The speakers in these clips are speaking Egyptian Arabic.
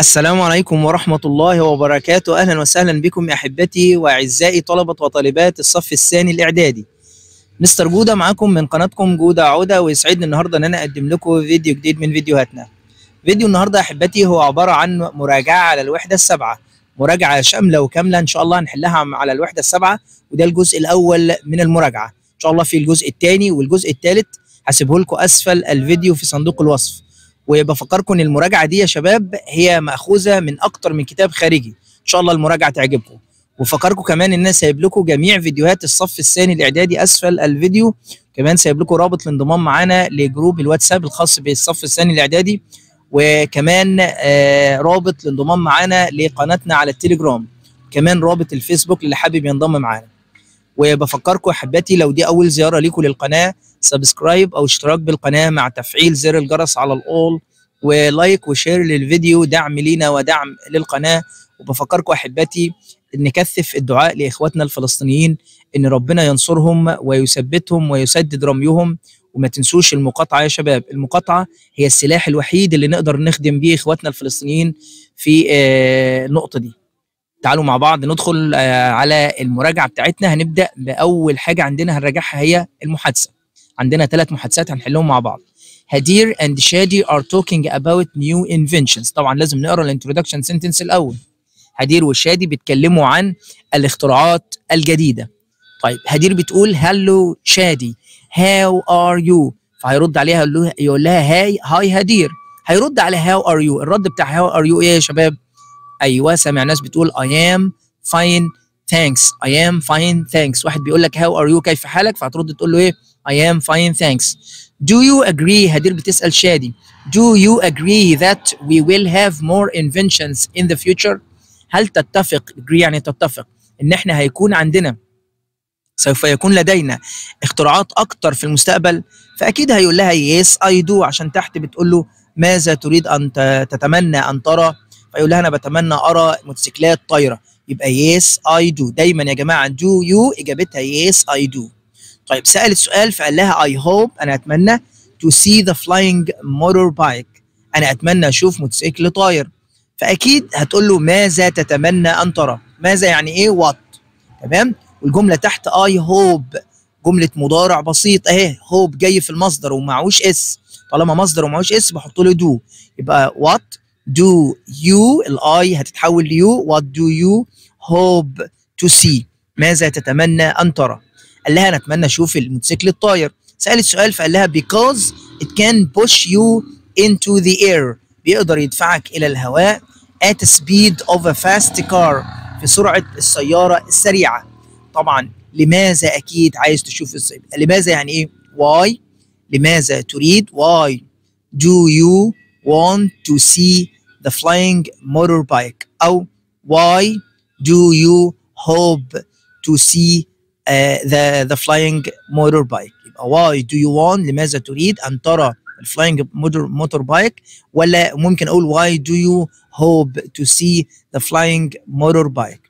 السلام عليكم ورحمة الله وبركاته أهلا وسهلا بكم يا أحبتي وأعزائي طلبة وطالبات الصف الثاني الإعدادي مستر جودة معاكم من قناتكم جودة عودة ويسعدني النهاردة إن أنا أقدم لكم فيديو جديد من فيديوهاتنا فيديو النهاردة يا أحبتي هو عبارة عن مراجعة على الوحدة السابعة مراجعة شاملة وكاملة إن شاء الله هنحلها على الوحدة السابعة وده الجزء الأول من المراجعة إن شاء الله في الجزء الثاني والجزء الثالث هسيبه لكم أسفل الفيديو في صندوق الوصف وبفكركم ان المراجعه دي يا شباب هي ماخوذه من اكتر من كتاب خارجي ان شاء الله المراجعه تعجبكم وفكركم كمان ان انا سايب لكم جميع فيديوهات الصف الثاني الاعدادي اسفل الفيديو كمان سايب لكم رابط الانضمام معانا لجروب الواتساب الخاص بالصف الثاني الاعدادي وكمان آه رابط الانضمام معانا لقناتنا على التليجرام كمان رابط الفيسبوك اللي حابب ينضم معانا وبفكركم يا احبتي لو دي اول زياره ليكم للقناه سبسكرايب او اشتراك بالقناه مع تفعيل زر الجرس على الاول ولايك وشير للفيديو دعم لينا ودعم للقناه وبفكركم احبتي نكثف الدعاء لاخواتنا الفلسطينيين ان ربنا ينصرهم ويثبتهم ويسدد رميهم وما تنسوش المقاطعه يا شباب المقاطعه هي السلاح الوحيد اللي نقدر نخدم بيه اخواتنا الفلسطينيين في النقطه دي تعالوا مع بعض ندخل على المراجعه بتاعتنا هنبدا باول حاجه عندنا هنراجعها هي المحادثه عندنا ثلاث محادثات هنحلهم مع بعض هدير and شادي are talking about new inventions طبعا لازم نقرا الانترودكشن سنتنس الاول هدير وشادي بيتكلموا عن الاختراعات الجديده طيب هدير بتقول هلو شادي how are you فهيرد عليها يقول لها هاي هاي هدير هيرد على how are you الرد بتاع how are you ايه يا شباب ايوه سامع ناس بتقول I am fine thanks I am fine thanks واحد بيقول لك how are you كيف حالك فهترد تقول له ايه I am fine thanks do you agree هدير بتسأل شادي do you agree that we will have more inventions in the future هل تتفق agree يعني تتفق ان احنا هيكون عندنا سوف يكون لدينا اختراعات اكتر في المستقبل فاكيد هيقول لها yes I do عشان تحت بتقول له ماذا تريد ان تتمنى ان ترى فيقول لها انا بتمنى ارى موتوسيكلات طايره يبقى yes I do دايما يا جماعه do you اجابتها yes I do طيب سألت سؤال فقال لها I hope أنا أتمنى to see the flying motorbike أنا أتمنى أشوف موتوسيكل طاير فأكيد هتقول له ماذا تتمنى أن ترى ماذا يعني إيه what تمام والجملة تحت I hope جملة مضارع بسيط أهي hope جاي في المصدر ومعهوش اس طالما مصدر ومعهوش اس بحط له do يبقى what do you الاي هتتحول ليو what do you hope to see ماذا تتمنى أن ترى قال لها انا اتمنى اشوف الموتوسيكل الطاير سالت سؤال فقال لها because it can push you into the air بيقدر يدفعك الى الهواء at speed of a fast car في سرعه السياره السريعه طبعا لماذا اكيد عايز تشوف السيارة. لماذا يعني ايه why لماذا تريد why do you want to see the flying motorbike او why do you hope to see Uh, the the flying motorbike يبقى why do you want لماذا تريد ان ترى الفلاينج موتور بايك ولا ممكن اقول why do you hope to see the flying motorbike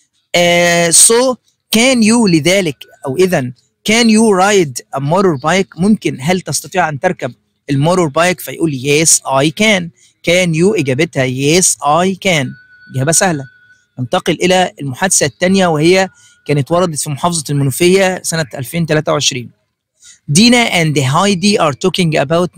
uh, so can you لذلك او اذا can you ride a motorbike ممكن هل تستطيع ان تركب الموتور بايك فيقول yes I can can you اجابتها yes I can اجابه سهله ننتقل الى المحادثه الثانيه وهي كانت وردت في محافظة المنوفية سنة 2023 دينا and هايدي are talking about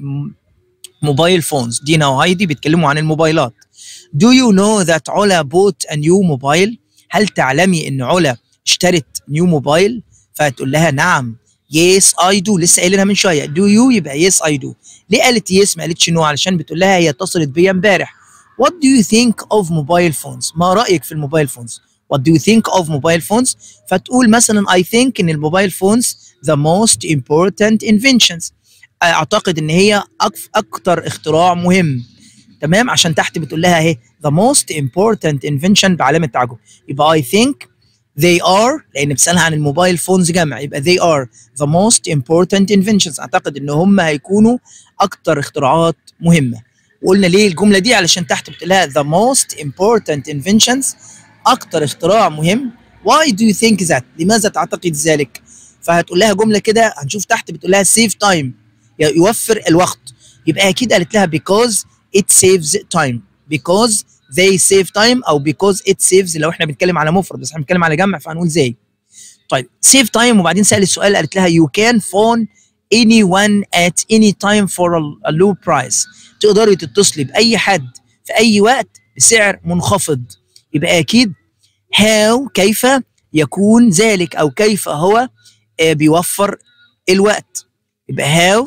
mobile phones دينا وهايدي بيتكلموا عن الموبايلات Do you know that علا bought a new mobile هل تعلمي ان علا اشترت نيو موبايل فتقول لها نعم yes I do لسه قايلينها من شويه do you يبقى yes I do ليه قالت yes ما قالتش no علشان بتقول لها هي اتصلت بيا امبارح What do you think of mobile phones ما رأيك في الموبايل فونز What do you think of mobile phones فتقول مثلا I think ان الموبايل phones the most important inventions اعتقد ان هي اكتر اختراع مهم تمام عشان تحت بتقول لها اهي the most important invention بعلامه تعجب يبقى I think they are لان بتسالها عن الموبايل فونز جمع يبقى they are the most important inventions اعتقد ان هم هيكونوا اكتر اختراعات مهمه وقلنا ليه الجمله دي علشان تحت بتقول لها the most important inventions اكتر اختراع مهم why do you think that لماذا تعتقد ذلك فهتقول لها جمله كده هنشوف تحت بتقول لها save time يوفر الوقت يبقى اكيد قالت لها because it saves time because they save time او because it saves لو احنا بنتكلم على مفرد بس احنا بنتكلم على جمع فهنقول زي طيب save time وبعدين سأل السؤال قالت لها you can phone anyone at any time for a, a low price تقدري تتصلي بأي حد في أي وقت بسعر منخفض يبقى أكيد how كيف يكون ذلك أو كيف هو آه، بيوفر الوقت يبقى how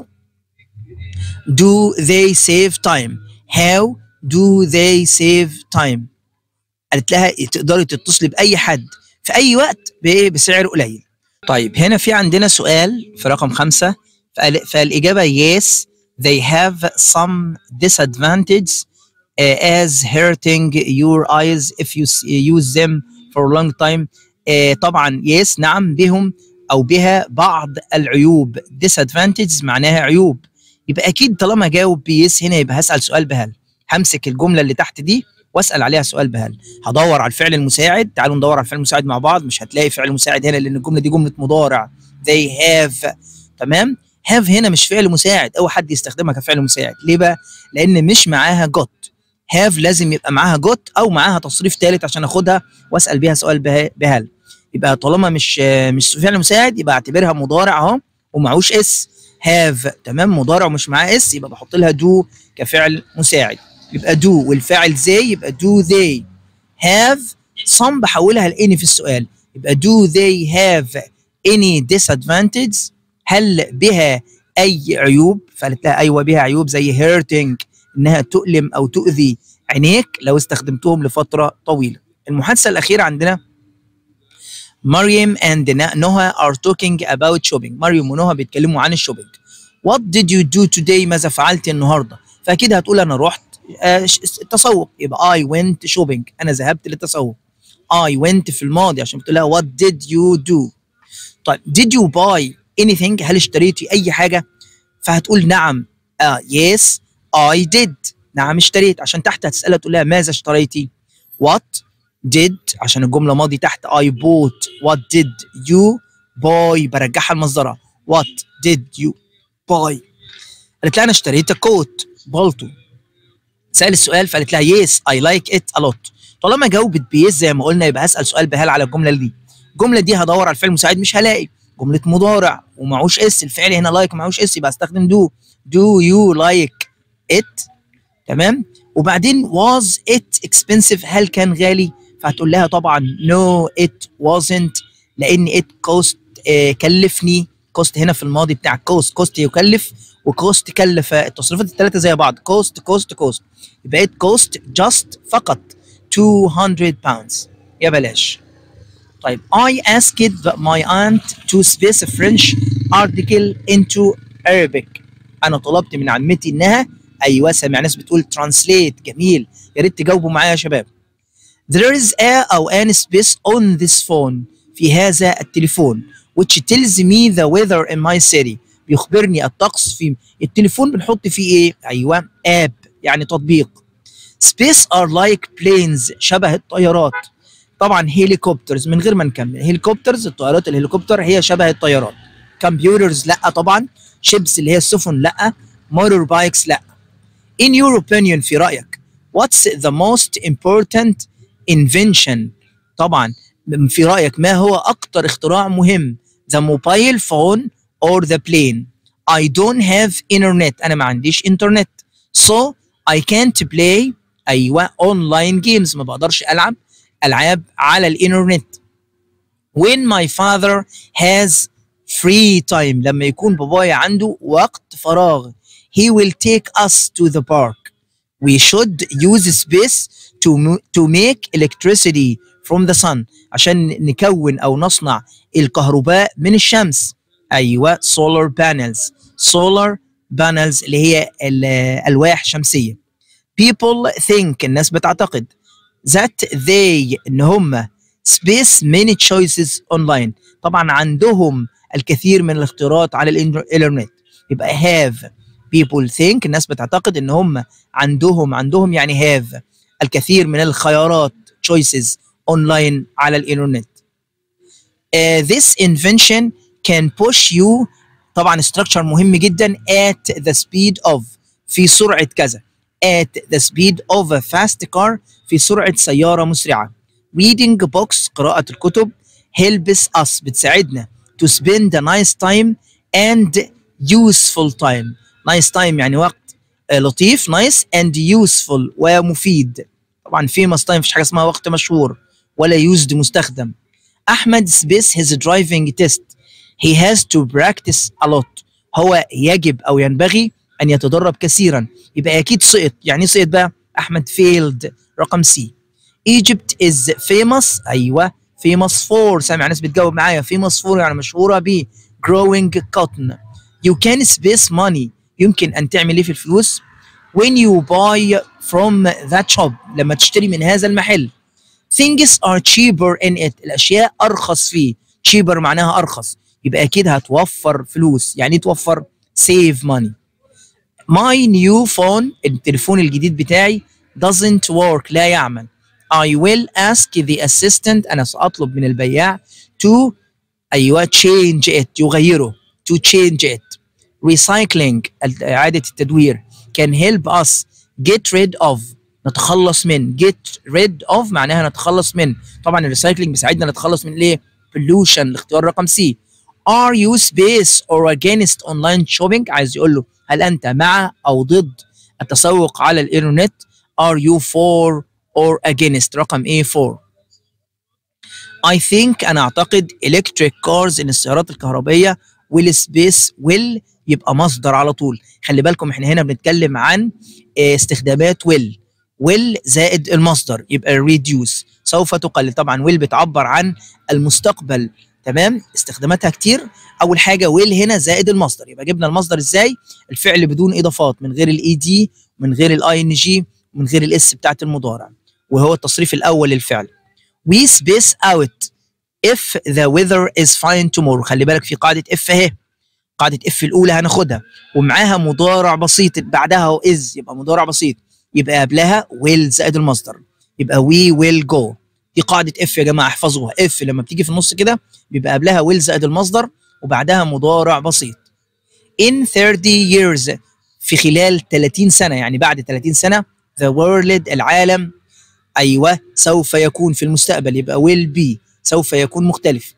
do they save time how do they save time قالت لها تقدري تتصلي باي حد في اي وقت بايه بسعر قليل طيب هنا في عندنا سؤال في رقم خمسة فال- فالإجابة yes they have some disadvantage uh, as hurting your eyes if you s- use them for a long time uh, طبعا yes نعم بهم أو بها بعض العيوب disadvantages معناها عيوب يبقى أكيد طالما جاوب بيس هنا يبقى هسأل سؤال بهل همسك الجملة اللي تحت دي واسال عليها سؤال بهل هدور على الفعل المساعد تعالوا ندور على الفعل المساعد مع بعض مش هتلاقي فعل مساعد هنا لان الجمله دي جمله مضارع they have تمام have هنا مش فعل مساعد اوعى حد يستخدمها كفعل مساعد ليه بقى لان مش معاها got have لازم يبقى معاها got او معاها تصريف ثالث عشان اخدها واسال بيها سؤال به- بهل يبقى طالما مش مش فعل مساعد يبقى اعتبرها مضارع اهو ومعهوش اس have تمام مضارع ومش معاه اس يبقى بحط لها do كفعل مساعد يبقى do والفاعل زي يبقى do they have some بحولها لاني في السؤال يبقى do they have any disadvantage هل بها اي عيوب فقالت لها ايوه بها عيوب زي hurting انها تؤلم او تؤذي عينيك لو استخدمتهم لفتره طويله المحادثه الاخيره عندنا مريم and نهى are talking about shopping مريم ونهى بيتكلموا عن الشوبينج what did you do today ماذا فعلت النهارده فاكيد هتقول انا رحت آه، ش- تسوق يبقى I went shopping انا ذهبت للتسوق I went في الماضي عشان بتقول لها what did you do طيب did you buy anything هل اشتريتي اي حاجه فهتقول نعم آه yes I did نعم اشتريت عشان تحت هتسالها تقول لها ماذا اشتريتي what did عشان الجمله ماضي تحت I bought what did you buy برجعها المصدرة what did you buy قالت لها انا اشتريت كوت بالطو سأل السؤال فقالت لها يس اي لايك ات ا لوت طالما جاوبت بيس زي ما قلنا يبقى هسال سؤال بهل على الجمله دي الجمله دي هدور على الفعل المساعد مش هلاقي جمله مضارع ومعهوش اس الفعل هنا لايك معهوش اس يبقى استخدم دو دو يو لايك ات تمام وبعدين was it expensive هل كان غالي فهتقول لها طبعا no it wasn't لان it cost آه كلفني كوست هنا في الماضي بتاع كوست كوست يكلف وكوست كلف التصريفات الثلاثه زي بعض كوست كوست كوست يبقى it cost just فقط 200 pounds يا بلاش طيب I asked my aunt to space a French article into Arabic أنا طلبت من عمتي إنها أيوة سامع ناس بتقول translate جميل يا ريت تجاوبوا معايا يا شباب There is a أو an space on this phone في هذا التليفون which tells me the weather in my city بيخبرني الطقس في التليفون بنحط فيه ايه ايوه اب يعني تطبيق space are like planes شبه الطيارات طبعا هيليكوبترز من غير ما نكمل هيليكوبترز الطيارات الهليكوبتر هي شبه الطيارات كمبيوترز لا طبعا شيبس اللي هي السفن لا موتور بايكس لا in your opinion في رايك what's the most important invention طبعا في رايك ما هو اكتر اختراع مهم the mobile phone or the plane I don't have internet انا ما عنديش انترنت so I can't play ايوه online games ما بقدرش العب العاب على الانترنت when my father has free time لما يكون بابايا عنده وقت فراغ he will take us to the park we should use space to mo- to make electricity from the sun عشان نكون او نصنع الكهرباء من الشمس ايوه solar panels solar panels اللي هي الالواح شمسيه people think الناس بتعتقد that they ان هم space many choices online طبعا عندهم الكثير من الاختيارات على الانترنت يبقى have people think الناس بتعتقد ان هم عندهم عندهم يعني have الكثير من الخيارات choices online على الانترنت uh, this invention can push you طبعا structure مهم جدا at the speed of في سرعة كذا at the speed of a fast car في سرعة سيارة مسرعة reading books قراءة الكتب helps us بتساعدنا to spend a nice time and useful time nice time يعني وقت آه، لطيف nice and useful ومفيد طبعا famous time مفيش حاجة اسمها وقت مشهور ولا used مستخدم أحمد space his driving test he has to practice a lot هو يجب أو ينبغي أن يتدرب كثيرا يبقى أكيد سقط يعني إيه سقط بقى أحمد failed رقم سي Egypt is famous أيوة famous for سامع ناس بتجاوب معايا famous for يعني مشهورة ب growing cotton you can space money يمكن أن تعمل إيه في الفلوس when you buy from that shop لما تشتري من هذا المحل things are cheaper in it الأشياء أرخص فيه cheaper معناها أرخص يبقى أكيد هتوفر فلوس يعني إيه توفر save money my new phone التليفون الجديد بتاعي doesn't work لا يعمل I will ask the assistant أنا سأطلب من البياع to أيوة change it يغيره to change it recycling إعادة التدوير can help us get rid of نتخلص من get rid of معناها نتخلص من طبعا الريسايكلينج بيساعدنا نتخلص من الايه pollution الاختيار رقم سي are you space or against online shopping عايز يقول له هل انت مع او ضد التسوق على الانترنت are you for or against رقم A 4 I think أنا أعتقد electric cars إن السيارات الكهربائية will space will يبقى مصدر على طول خلي بالكم احنا هنا بنتكلم عن آه، استخدامات will will زائد المصدر يبقى reduce سوف تقلل طبعا will بتعبر عن المستقبل تمام استخداماتها كتير اول حاجه will هنا زائد المصدر يبقى جبنا المصدر ازاي الفعل بدون اضافات من غير الاي دي من غير الاي ان جي من غير الاس بتاعت المضارع وهو التصريف الاول للفعل we space out if the weather is fine tomorrow خلي بالك في قاعده اف اهي قاعده اف الاولى هناخدها ومعاها مضارع بسيط بعدها هو is يبقى مضارع بسيط يبقى قبلها will زائد المصدر يبقى we will go دي قاعده اف يا جماعه احفظوها اف لما بتيجي في النص كده بيبقى قبلها will زائد المصدر وبعدها مضارع بسيط in 30 years في خلال 30 سنه يعني بعد 30 سنه the world العالم ايوه سوف يكون في المستقبل يبقى will be سوف يكون مختلف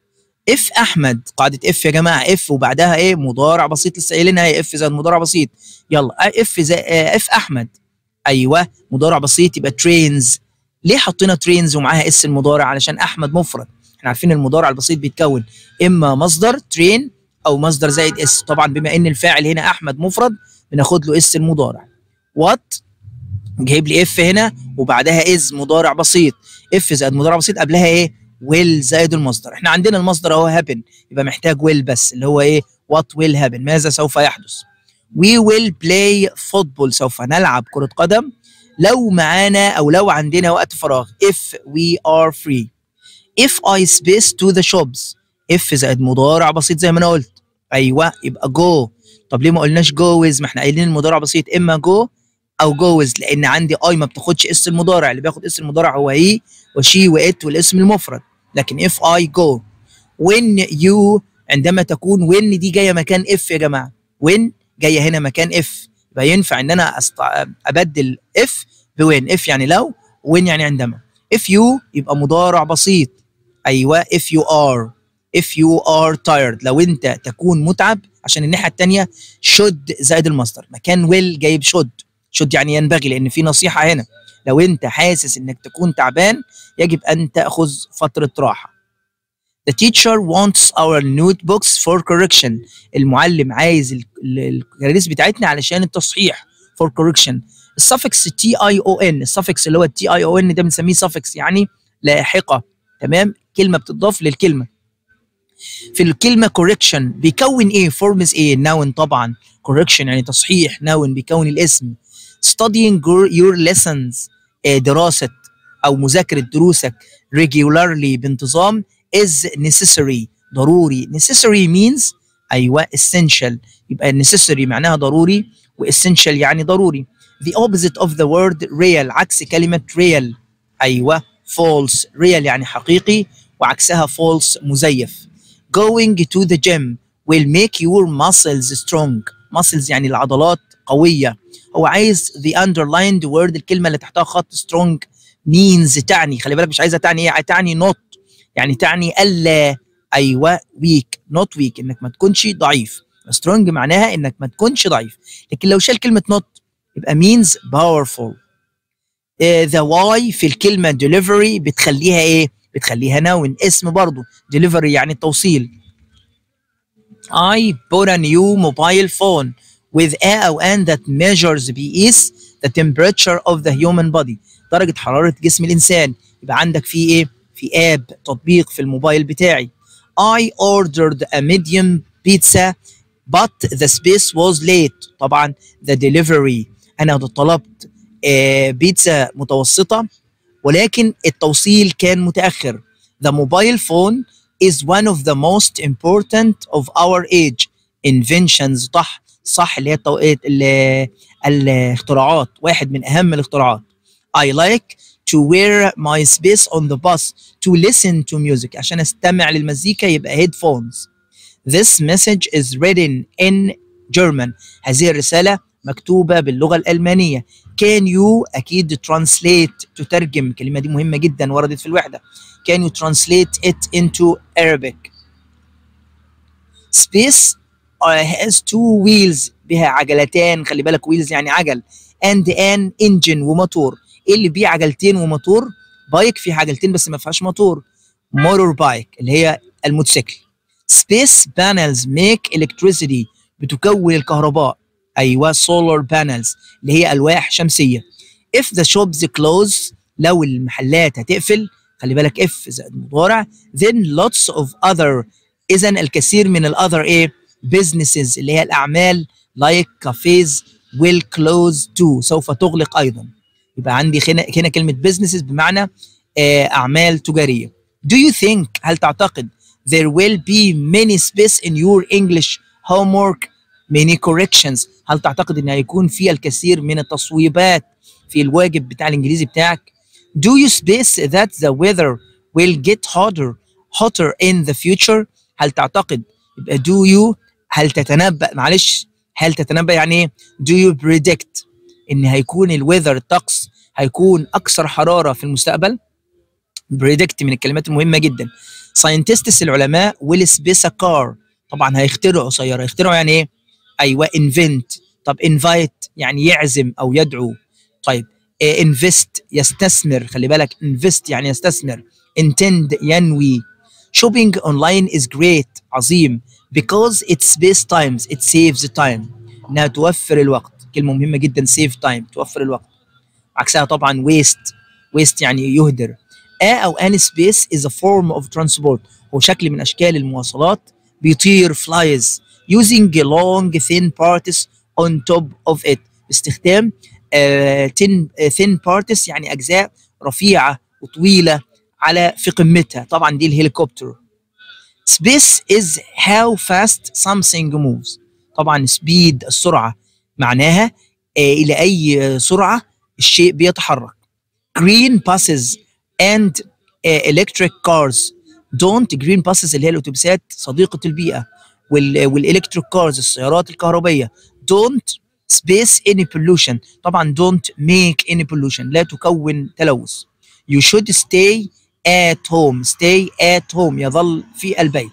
اف احمد قاعده اف يا جماعه اف وبعدها ايه مضارع بسيط لسه قايلينها ايه اف زائد مضارع بسيط يلا اف زي اف احمد ايوه مضارع بسيط يبقى ترينز ليه حطينا ترينز ومعاها اس المضارع علشان احمد مفرد احنا عارفين المضارع البسيط بيتكون اما مصدر ترين او مصدر زائد اس طبعا بما ان الفاعل هنا احمد مفرد بناخد له اس المضارع وات جايب لي اف هنا وبعدها از مضارع بسيط اف زائد مضارع بسيط قبلها ايه ويل زائد المصدر احنا عندنا المصدر اهو هابن يبقى محتاج ويل بس اللي هو ايه وات ويل هابن ماذا سوف يحدث we will play football سوف نلعب كرة قدم لو معانا او لو عندنا وقت فراغ if we are free if I space to the shops if زائد مضارع بسيط زي ما انا قلت ايوه يبقى go طب ليه ما قلناش go with ما احنا قايلين المضارع بسيط اما go او go with لان عندي اي ما بتاخدش اس المضارع اللي بياخد اس المضارع هو هي وشي وات والاسم المفرد لكن if I go when you عندما تكون when دي جايه مكان if يا جماعه when جايه هنا مكان if يبقى ينفع ان انا أست... ابدل if بوين if يعني لو when يعني عندما if you يبقى مضارع بسيط ايوه if you are if you are tired لو انت تكون متعب عشان الناحيه الثانيه should زائد المصدر مكان will جايب should should يعني ينبغي لان في نصيحه هنا لو انت حاسس انك تكون تعبان يجب ان تاخذ فتره راحه The teacher wants our notebooks for correction. المعلم عايز ال- ال- الكراريس بتاعتنا علشان التصحيح for correction. السفكس تي اي او ان السفكس اللي هو التي اي او ان ده بنسميه سفكس يعني لاحقه تمام كلمه بتضاف للكلمه في الكلمه correction بيكون ايه فورمز ايه noun طبعا correction يعني تصحيح noun بيكون الاسم studying your- your lessons آه، دراسه او مذاكره دروسك regularly بانتظام is necessary ضروري necessary means ايوه essential يبقى necessary معناها ضروري و essential يعني ضروري the opposite of the word real عكس كلمة real ايوه false real يعني حقيقي وعكسها false مزيف going to the gym will make your muscles strong muscles يعني العضلات قويه هو عايز the underlined word الكلمه اللي تحتها خط strong means تعني خلي بالك مش عايزه تعني ايه تعني not يعني تعني الا ايوه weak not weak انك ما تكونش ضعيف strong معناها انك ما تكونش ضعيف لكن لو شال كلمه not يبقى means powerful ذا واي في الكلمه delivery بتخليها ايه بتخليها نون اسم برضو delivery يعني التوصيل I bought a new mobile phone with a او an that measures بيقيس the temperature of the human body درجة حرارة جسم الإنسان يبقى عندك في إيه؟ في آب تطبيق في الموبايل بتاعي I ordered a medium pizza but the space was late طبعا the delivery أنا طلبت آه بيتزا متوسطة ولكن التوصيل كان متأخر the mobile phone is one of the most important of our age inventions صح صح اللي هي التو... ال... الاختراعات واحد من اهم الاختراعات I like to wear my space on the bus to listen to music عشان استمع للمزيكا يبقى headphones This message is written in German هذه الرسالة مكتوبة باللغة الألمانية Can you أكيد translate تترجم الكلمة دي مهمة جدا وردت في الوحدة Can you translate it into Arabic Space has two wheels بها عجلتان خلي بالك wheels يعني عجل and an engine وموتور ايه اللي بيه عجلتين وموتور بايك فيه عجلتين بس ما فيهاش موتور موتور بايك اللي هي الموتوسيكل space panels make electricity بتكون الكهرباء ايوه solar panels اللي هي الواح شمسيه if the shops close لو المحلات هتقفل خلي بالك if زائد مضارع then lots of other اذا الكثير من الاذر ايه businesses اللي هي الاعمال like cafes will close too سوف تغلق ايضا يبقى عندي هنا هنا كلمه businesses بمعنى اعمال تجاريه do you think هل تعتقد there will be many space in your English homework many corrections هل تعتقد ان هيكون في الكثير من التصويبات في الواجب بتاع الانجليزي بتاعك do you space that the weather will get hotter hotter in the future هل تعتقد يبقى do you هل تتنبأ معلش هل تتنبأ يعني ايه do you predict ان هيكون الويذر الطقس هيكون اكثر حراره في المستقبل predict من الكلمات المهمه جدا scientists العلماء will space a car طبعا هيخترعوا سياره يخترعوا يعني ايه ايوه invent طب invite يعني يعزم او يدعو طيب invest يستثمر خلي بالك invest يعني يستثمر intend ينوي shopping online is great عظيم because it space times it saves time انها توفر الوقت كلمه مهمه جدا save time توفر الوقت عكسها طبعا waste waste يعني يهدر a او an space is a form of transport هو شكل من اشكال المواصلات بيطير flies using long thin parts on top of it باستخدام uh, thin, uh, thin parts يعني اجزاء رفيعه وطويله على في قمتها طبعا دي الهليكوبتر space is how fast something moves طبعا speed السرعه معناها uh, الى اي سرعه الشيء بيتحرك green buses and uh, electric cars don't green buses اللي هي الاتوبيسات صديقه البيئه وال والالكتريك كارز السيارات الكهربيه don't space any pollution طبعا don't make any pollution لا تكون تلوث you should stay at home stay at home يظل في البيت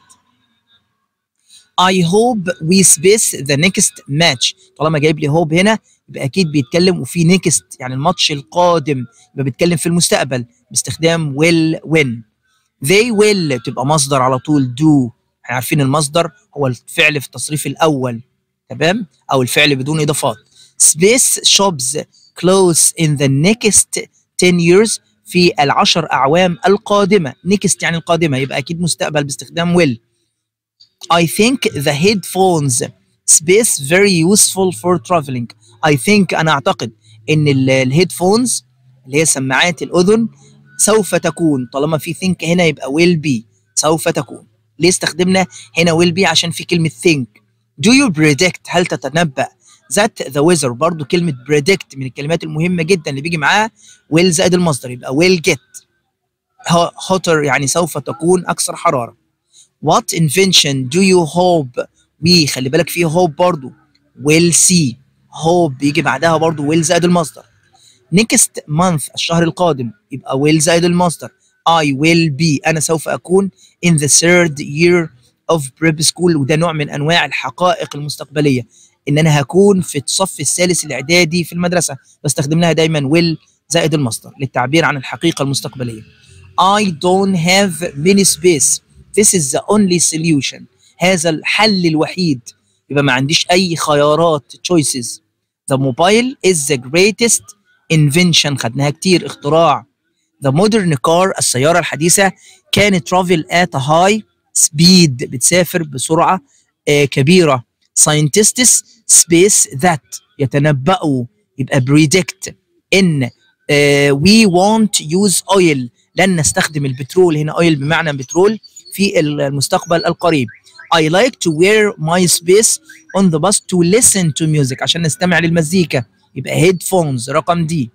I hope we space the next match طالما جايب لي hope هنا يبقى اكيد بيتكلم وفي next يعني الماتش القادم يبقى بيتكلم في المستقبل باستخدام will win they will تبقى مصدر على طول do احنا عارفين المصدر هو الفعل في التصريف الاول تمام او الفعل بدون اضافات space shops close in the next 10 years في العشر اعوام القادمه next يعني القادمه يبقى اكيد مستقبل باستخدام will I think the headphones space very useful for traveling I think انا اعتقد ان الهيدفونز اللي هي سماعات الاذن سوف تكون طالما في think هنا يبقى will be سوف تكون ليه استخدمنا هنا will be عشان في كلمة think do you predict هل تتنبأ that the weather برضو كلمة predict من الكلمات المهمة جدا اللي بيجي معاها will زائد المصدر يبقى will get hotter يعني سوف تكون أكثر حرارة what invention do you hope we خلي بالك في hope برضو will see hope بيجي بعدها برضو will زائد المصدر next month الشهر القادم يبقى will زائد المصدر I will be أنا سوف أكون in the third year of prep school وده نوع من أنواع الحقائق المستقبلية إن أنا هكون في الصف الثالث الإعدادي في المدرسة بستخدم لها دايما will زائد المصدر للتعبير عن الحقيقة المستقبلية I don't have many space this is the only solution هذا الحل الوحيد يبقى ما عنديش أي خيارات choices the mobile is the greatest invention خدناها كتير اختراع the modern car السيارة الحديثة can travel at a high speed بتسافر بسرعة آه كبيرة scientists space that يتنبأوا يبقى predict إن آه we won't use oil لن نستخدم البترول هنا oil بمعنى بترول في المستقبل القريب I like to wear my space on the bus to listen to music عشان نستمع للمزيكا يبقى headphones رقم دي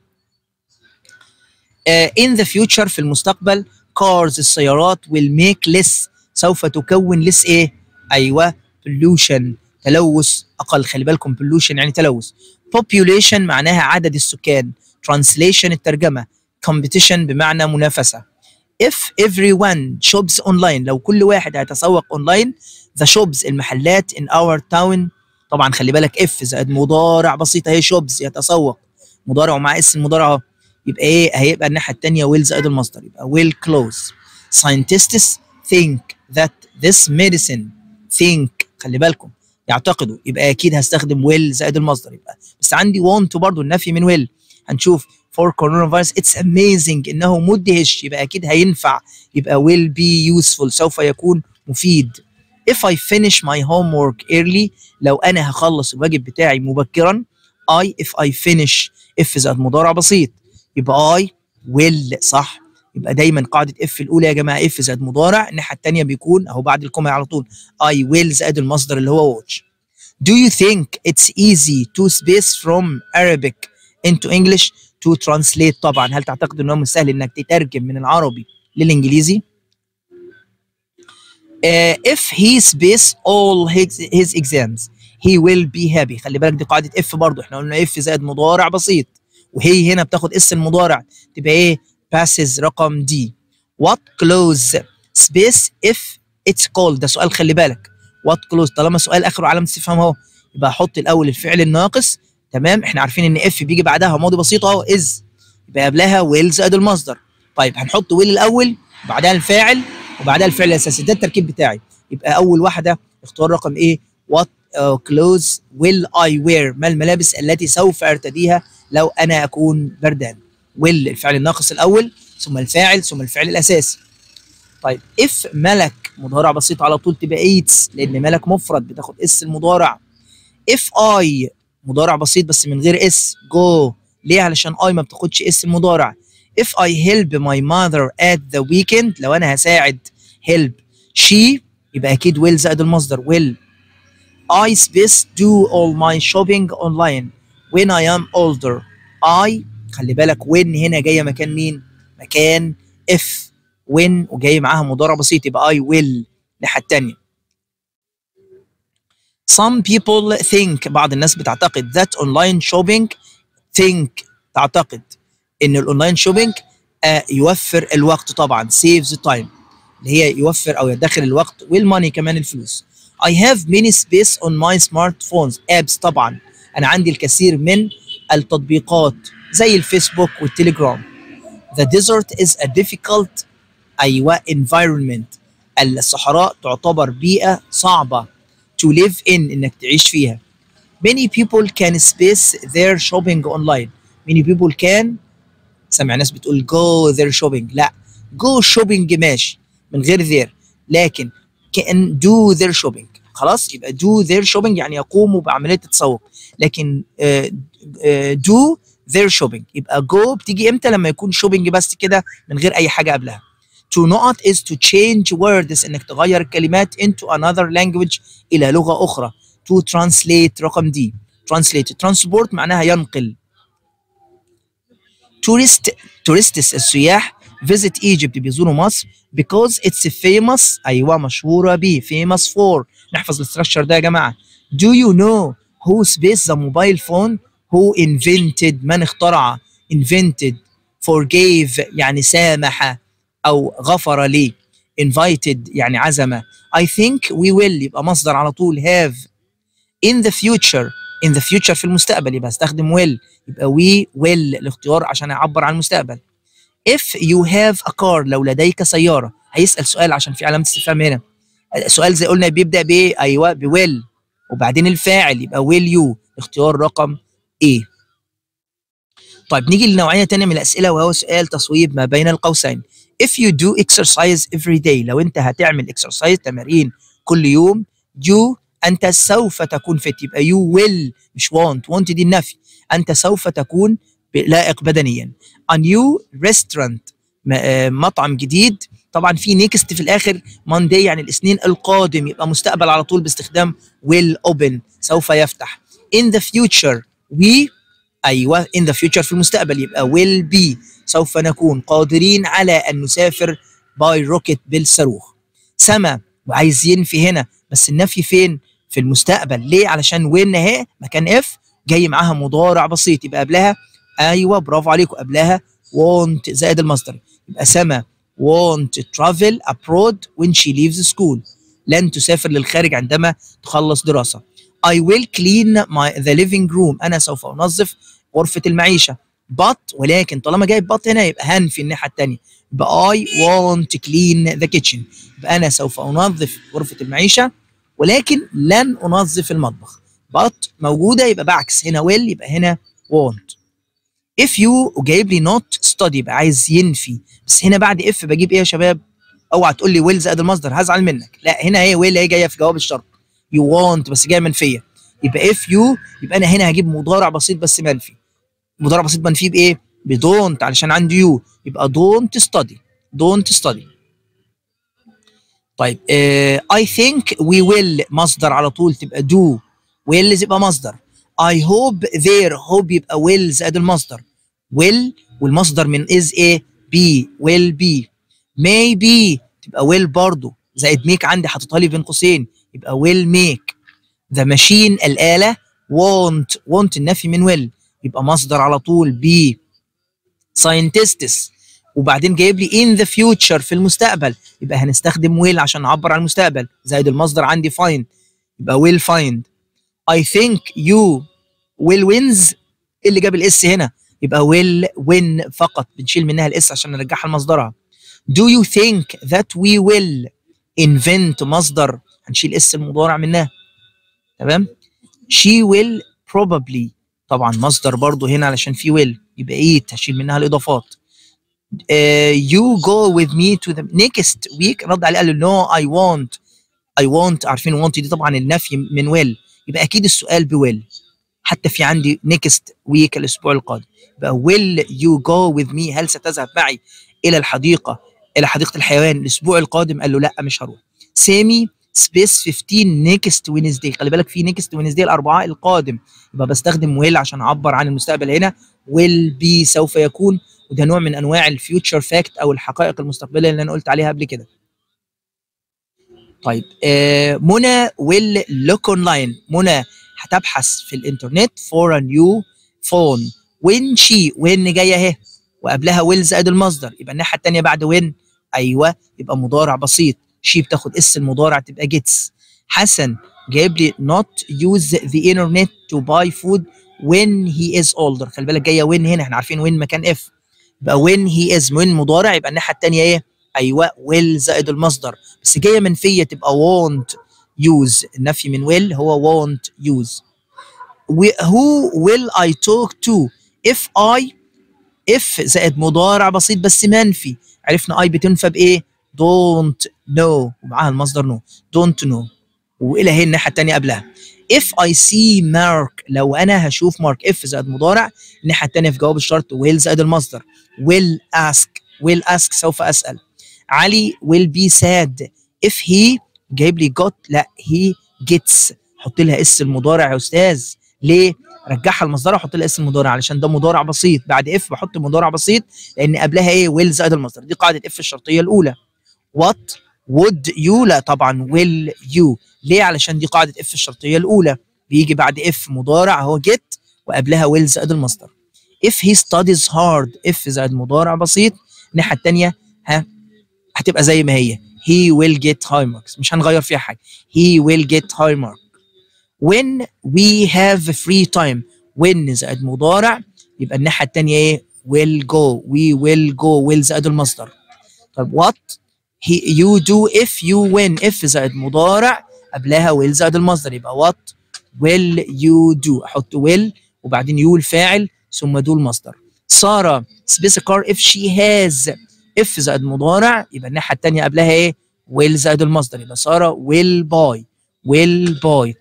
uh, in the future في المستقبل cars السيارات will make less سوف تكون less ايه ايوه pollution تلوث اقل خلي بالكم pollution يعني تلوث population معناها عدد السكان translation الترجمه competition بمعنى منافسه if everyone shops online لو كل واحد هيتسوق اونلاين the shops المحلات in our town طبعا خلي بالك if زائد مضارع بسيط اهي shops يتسوق مضارع ومع اسم المضارع اهو يبقى ايه هيبقى الناحيه الثانيه will زائد المصدر يبقى will close scientists think that this medicine think خلي بالكم يعتقدوا يبقى اكيد هستخدم will زائد المصدر يبقى بس عندي want برضو النفي من will هنشوف for coronavirus it's amazing انه مدهش يبقى اكيد هينفع يبقى will be useful سوف يكون مفيد if I finish my homework early لو انا هخلص الواجب بتاعي مبكرا I if I finish if زائد مضارع بسيط يبقى I will صح يبقى دايما قاعدة if الأولى يا جماعة if زائد مضارع الناحية الثانية بيكون أهو بعد الكومة على طول I will زائد المصدر اللي هو watch Do you think it's easy to space from Arabic into English to translate طبعا هل تعتقد انه من سهل انك تترجم من العربي للانجليزي uh, if he space all his, his exams he will be happy خلي بالك دي قاعده اف برضو احنا قلنا اف زائد مضارع بسيط وهي هنا بتاخد اس المضارع تبقى ايه passes رقم دي what close space if it's cold ده سؤال خلي بالك what close طالما سؤال اخره علامه استفهام اهو يبقى احط الاول الفعل الناقص تمام احنا عارفين ان اف بيجي بعدها ماضي بسيط اهو از يبقى قبلها ويل زائد المصدر طيب هنحط ويل الاول وبعدها الفاعل وبعدها الفعل الاساسي ده التركيب بتاعي يبقى اول واحده اختار رقم ايه وات كلوز ويل اي وير ما الملابس التي سوف ارتديها لو انا اكون بردان ويل الفعل الناقص الاول ثم الفاعل ثم الفعل الاساسي طيب اف ملك مضارع بسيط على طول تبقى ايتس لان ملك مفرد بتاخد اس المضارع اف اي مضارع بسيط بس من غير اس جو ليه علشان اي ما بتاخدش اس المضارع if I help my mother at the weekend لو انا هساعد help she يبقى اكيد will زائد المصدر will I space do all my shopping online when I am older I خلي بالك when هنا جايه مكان مين مكان if when وجاي معاها مضارع بسيط يبقى I will الناحيه الثانيه some people think بعض الناس بتعتقد that online shopping think تعتقد ان الاونلاين شوبينج آه يوفر الوقت طبعا saves the time اللي هي يوفر او يدخر الوقت والماني كمان الفلوس I have many space on my smartphones apps طبعا انا عندي الكثير من التطبيقات زي الفيسبوك والتليجرام The desert is a difficult ايوه environment الصحراء تعتبر بيئة صعبة to live in انك تعيش فيها many people can space their shopping online many people can سمع ناس بتقول go their shopping لا go shopping ماشي من غير their لكن can do their shopping خلاص يبقى do their shopping يعني يقوموا بعملية التسوق لكن uh, uh, do their shopping يبقى go بتيجي امتى لما يكون shopping بس كده من غير اي حاجة قبلها to نقط is to change words انك تغير الكلمات into another language الى لغة اخرى to translate رقم دي translate transport معناها ينقل tourist tourists السياح visit Egypt بيزوروا مصر because it's famous ايوه مشهوره بيه famous for نحفظ الاستراكشر ده يا جماعه do you know who space the mobile phone who invented من اخترع invented forgave يعني سامح أو غفر لي invited يعني عزم I think we will يبقى مصدر على طول have in the future in the future في المستقبل يبقى استخدم will يبقى we will الاختيار عشان يعبر عن المستقبل if you have a car لو لديك سيارة هيسأل سؤال عشان في علامة استفهام هنا سؤال زي قلنا بيبدأ بإيه أيوه بويل وبعدين الفاعل يبقى will you اختيار رقم A طيب نيجي لنوعية تانية من الأسئلة وهو سؤال تصويب ما بين القوسين if you do exercise every day لو أنت هتعمل exercise تمارين كل يوم you أنت سوف تكون fit يبقى you will مش want want دي النفي أنت سوف تكون لائق بدنيا a new restaurant مطعم جديد طبعا في نيكست في الاخر ماندي يعني الاثنين القادم يبقى مستقبل على طول باستخدام will open سوف يفتح in the future we ايوه in the future في المستقبل يبقى will be سوف نكون قادرين على ان نسافر باي روكيت بالصاروخ سما وعايز ينفي هنا بس النفي فين في المستقبل ليه علشان وين اهي مكان اف جاي معاها مضارع بسيط يبقى قبلها ايوه برافو عليكم قبلها want زائد المصدر يبقى سما want to travel abroad when she leaves school لن تسافر للخارج عندما تخلص دراسة I will clean my the living room أنا سوف أنظف غرفة المعيشة but ولكن طالما جايب but هنا يبقى هنفي الناحية التانية يبقى I want to clean the kitchen يبقى أنا سوف أنظف غرفة المعيشة ولكن لن أنظف المطبخ but موجودة يبقى بعكس هنا will يبقى هنا want if you وجايب لي not study يبقى عايز ينفي بس هنا بعد if بجيب ايه يا شباب اوعى تقول لي will زائد المصدر هزعل منك لا هنا هي will هي جايه في جواب الشرط you want بس جايه منفيه يبقى if you يبقى انا هنا هجيب مضارع بسيط بس منفي مضارع بسيط منفي بايه بدونت علشان عندي يو يبقى don't study don't study طيب uh, I think we will مصدر على طول تبقى do will يبقى مصدر I hope their hope يبقى will زائد المصدر will والمصدر من is ايه be will be maybe تبقى will برضو زائد make عندي حاططها لي بين قوسين يبقى will make the machine الآلة want want النفي من will يبقى مصدر على طول be scientists وبعدين جايب لي in the future في المستقبل يبقى هنستخدم will عشان نعبر عن المستقبل زائد المصدر عندي find يبقى will find I think you will wins اللي جاب الاس هنا يبقى will win فقط بنشيل منها الاس عشان نرجعها لمصدرها do you think that we will invent مصدر هنشيل اس المضارع منها تمام she will probably طبعا مصدر برضو هنا علشان في will يبقى eat هشيل منها الاضافات uh, you go with me to the next week رد عليه قال له no I want I want عارفين want دي طبعا النفي من will يبقى اكيد السؤال بويل حتى في عندي نيكست ويك الاسبوع القادم يبقى will you go with me هل ستذهب معي الى الحديقه الى حديقه الحيوان الاسبوع القادم قال له لا مش هروح سامي سبيس 15 نيكست وينزداي خلي بالك في نيكست وينزداي الاربعاء القادم يبقى بستخدم ويل عشان اعبر عن المستقبل هنا will be سوف يكون وده نوع من انواع الفيوتشر فاكت او الحقائق المستقبليه اللي انا قلت عليها قبل كده طيب آه منى will look online منى هتبحث في الانترنت for a new phone when she when جايه اهي وقبلها will زائد المصدر يبقى الناحيه الثانيه بعد when ايوه يبقى مضارع بسيط she بتاخد اس المضارع تبقى gets حسن جايب لي not use the internet to buy food when he is older خلي بالك جايه when هنا احنا عارفين when مكان if يبقى when he is when مضارع يبقى الناحيه الثانيه ايه ايوه will زائد المصدر بس جايه منفيه تبقى won't use النفي من will هو won't use who will I talk to if I if زائد مضارع بسيط بس منفي عرفنا I بتنفى بايه don't know ومعاها المصدر no don't know والى هي الناحيه الثانيه قبلها if I see Mark لو انا هشوف مارك if زائد مضارع الناحيه الثانيه في جواب الشرط will زائد المصدر will ask will ask سوف اسال علي will be sad if he جايب لي got لا he gets حط لها اس المضارع يا استاذ ليه رجعها المصدر احط لها اس المضارع علشان ده مضارع بسيط بعد اف بحط مضارع بسيط لان قبلها ايه will زائد المصدر دي قاعده اف الشرطيه الاولى what would you لا طبعا will you ليه علشان دي قاعده اف الشرطيه الاولى بيجي بعد اف مضارع هو get وقبلها will زائد المصدر if he studies hard if زائد مضارع بسيط الناحيه الثانيه ها هتبقى زي ما هي he will get high marks مش هنغير فيها حاجه he will get high mark when we have free time when زائد مضارع يبقى الناحيه الثانيه ايه will go we will go will زائد المصدر طب what he, you do if you win if زائد مضارع قبلها will زائد المصدر يبقى what will you do احط will وبعدين you الفاعل ثم do المصدر ساره space car if she has if زائد مضارع يبقى الناحيه الثانيه قبلها ايه will زائد المصدر يبقى ساره will buy will buy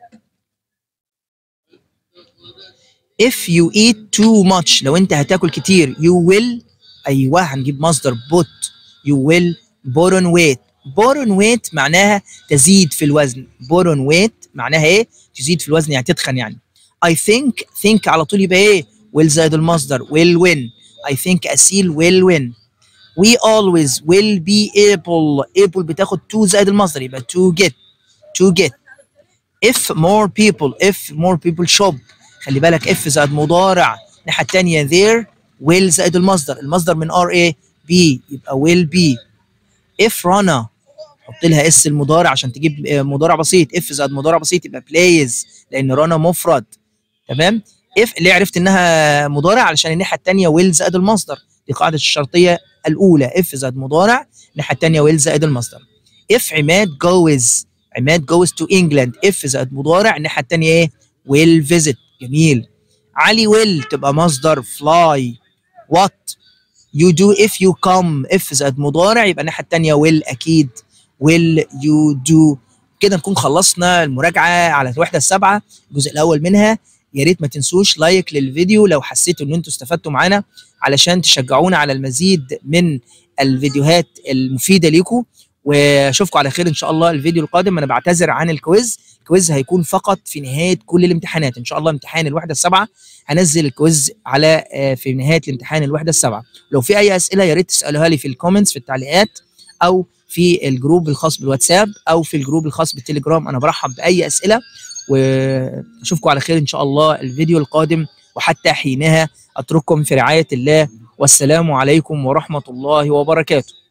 if you eat too much لو انت هتاكل كتير you will ايوه هنجيب مصدر put you will put on weight put on weight معناها تزيد في الوزن put on weight معناها ايه تزيد في الوزن يعني تتخن يعني I think think على طول يبقى ايه will زائد المصدر will win I think أسيل will win we always will be able able بتاخد to زائد المصدر يبقى to get to get if more people if more people shop خلي بالك if زائد مضارع الناحيه الثانيه there will زائد المصدر المصدر من ار ايه بي يبقى will be if رنا حط لها اس المضارع عشان تجيب مضارع بسيط if زائد مضارع بسيط يبقى plays لان رنا مفرد تمام if ليه عرفت انها مضارع علشان الناحيه الثانيه will زائد المصدر دي قاعده الشرطيه الاولى if زائد مضارع الناحيه الثانيه will زائد المصدر if عماد goes عماد goes to England if زائد مضارع الناحيه الثانيه ايه will visit جميل علي will تبقى مصدر fly what you do if you come if زائد مضارع يبقى الناحيه الثانيه will اكيد will you do كده نكون خلصنا المراجعه على الوحده السابعه الجزء الاول منها يا ريت ما تنسوش لايك للفيديو لو حسيتوا ان انتوا استفدتوا معانا علشان تشجعونا على المزيد من الفيديوهات المفيده ليكم واشوفكم على خير ان شاء الله الفيديو القادم انا بعتذر عن الكويز الكويز هيكون فقط في نهايه كل الامتحانات ان شاء الله امتحان الوحده السابعه هنزل الكويز على في نهايه الامتحان الوحده السابعه لو في اي اسئله يا ريت تسالوها لي في الكومنتس في التعليقات او في الجروب الخاص بالواتساب او في الجروب الخاص بالتليجرام انا برحب باي اسئله واشوفكم على خير ان شاء الله الفيديو القادم وحتى حينها اترككم في رعايه الله والسلام عليكم ورحمه الله وبركاته